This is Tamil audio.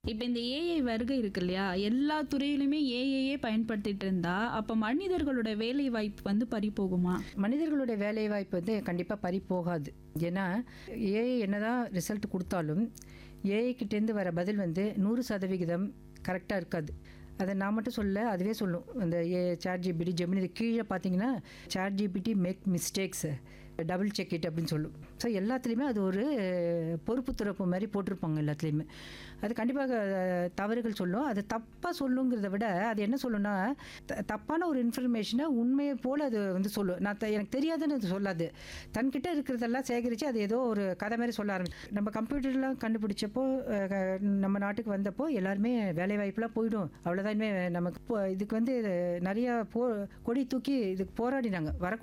இப்போ இந்த ஏஐ வருகை இருக்கு இல்லையா எல்லா துறையிலுமே ஏஐயே பயன்படுத்திட்டு இருந்தா அப்ப மனிதர்களோட வேலை வாய்ப்பு வந்து பறி போகுமா மனிதர்களுடைய வேலை வாய்ப்பு வந்து கண்டிப்பாக பறி போகாது ஏன்னா ஏஐ என்னதான் ரிசல்ட் கொடுத்தாலும் ஏஐ கிட்டேருந்து வர பதில் வந்து நூறு சதவிகிதம் கரெக்டாக இருக்காது அதை நான் மட்டும் சொல்ல அதுவே சொல்லும் அந்த ஏ சாட் ஜிபிடி ஜெமினி இது கீழே பார்த்தீங்கன்னா chat GPT make mistakes double check it அப்படின்னு சொல்லும் ஸோ எல்லாத்துலேயுமே அது ஒரு பொறுப்பு துறப்பு மாதிரி போட்டிருப்பாங்க எல்லாத்துலேயுமே அது கண்டிப்பாக அஹ், தவறுகள் சொல்லும் அது தப்பாக சொல்லுங்கிறத விட அது என்ன சொல்லும்னா த- தப்பான ஒரு இன்ஃபர்மேஷனை உண்மையை போல் அது வந்து சொல்லும் நான் த- எனக்கு தெரியாதுன்னு அது சொல்லாது தன்கிட்ட இருக்கிறதெல்லாம் சேகரித்து அது ஏதோ ஒரு கதை மாதிரி சொல்ல ஆரம்பிச்சு நம்ம கம்ப்யூட்டர்லாம் கண்டுபிடிச்சப்போ அஹ், க- நம்ம நாட்டுக்கு வந்தப்போ எல்லாருமே வேலை வாய்ப்புலாம் போயிடும் அவ்வளோதான் இனிமே நமக்கு இப்போ இதுக்கு வந்து நிறைய போ கொடி தூக்கி இதுக்கு போராடினாங்க வர